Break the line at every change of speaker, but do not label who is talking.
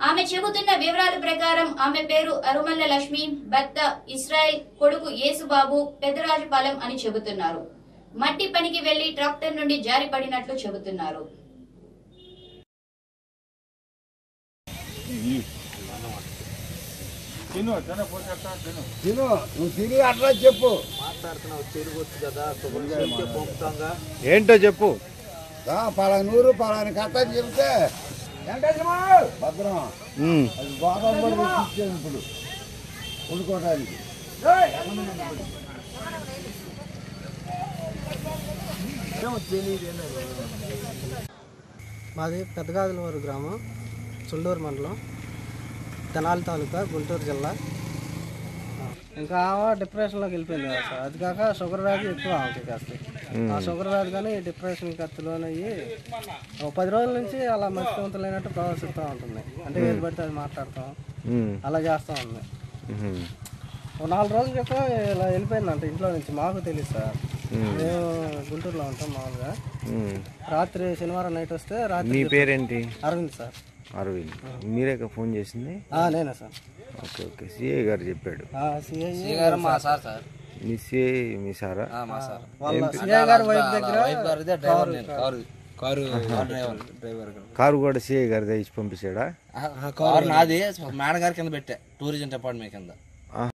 ఆమె చెబుతున్న వివరాల ప్రకారం ఆమె పేరు అరుమల్ల లక్ష్మి భర్త ఇస్రాయల్ కొడుకు యేసుబాబు పెద్దరాజుపాలెం అని చెబుతున్నారు మట్టి పనికి వెళ్లి ట్రాక్టర్ నుండి జారి పడినట్లు చెబుతున్నారు
తిను తిన పోసేస్తా తిను
తిను నువ్వు తిని అట్లా చెప్పు
మాట్లాడుతున్నావు తెలుగు వచ్చు కదా శుభ్రంగా పంపుతాంగా
ఏంటో చెప్పు
దా, పలానూరు పలాని కట్ట అని చెబితే భద్రం
ఉమ్.
అది గోదావరి కూడా తెచ్చిచ్చాను ఇప్పుడు వండుకోవడానికి
మాది పెద్దగాదులవారు గ్రామం చుండూరు మండలం తెనాలి తాలూకా గుంటూరు జిల్లా ఇంకా ఆమె డిప్రెషన్లోకి వెళ్ళిపోయింది కదా సార్ అది కాక షుగర్ వ్యాధి ఎక్కువ ఆమెకి కాస్త ఆ షుగర్ వ్యాధి కానీ డిప్రెషన్ కత్తిలోనే అయ్యి ఒక పది రోజుల నుంచి అలా మత్స్యవంతం లేనట్టు ప్రవర్తిస్తూ ఉంటుంది అంటే ఏది పడితే అది మాట్లాడతాం
ఉమ్.
అలా చేస్తూ ఉంది
ఉహుం.
ఒక నాలుగు రోజుల క్రితం ఇలా వెళ్ళిపోయిందంట ఇంట్లో నుంచి మాకు తెలియదు సార్ మేము గుంటూరులో ఉంటాం మామూలుగా
ఉమ్.
రాత్రి శనివారం నైట్ వస్తే
మీ
రాత్రి
పేరేంటి
అరవింద్ సార్
అరవింద్ మీరే ఫోన్ చేసింది
ఆ, నేనే సార్
ఓకే ఓకే సిఐ గారు చెప్పాడు
ఆ, సిఐ
గారు మా సార్ సార్
మీ సిఐ మీ సారా
మా సార్
వాళ్ళ సిఐ గారి వైఫ్ దగ్గర
వైఫ్ గారిదే డ్రైవర్ నేను car car driver driver
car కూడా సిఐ గారి ఇచ్చి పంపించాడా
కారు నాది మేడం గారి కింద పెట్టా టూరిజం డిపార్ట్మెంట్ కింద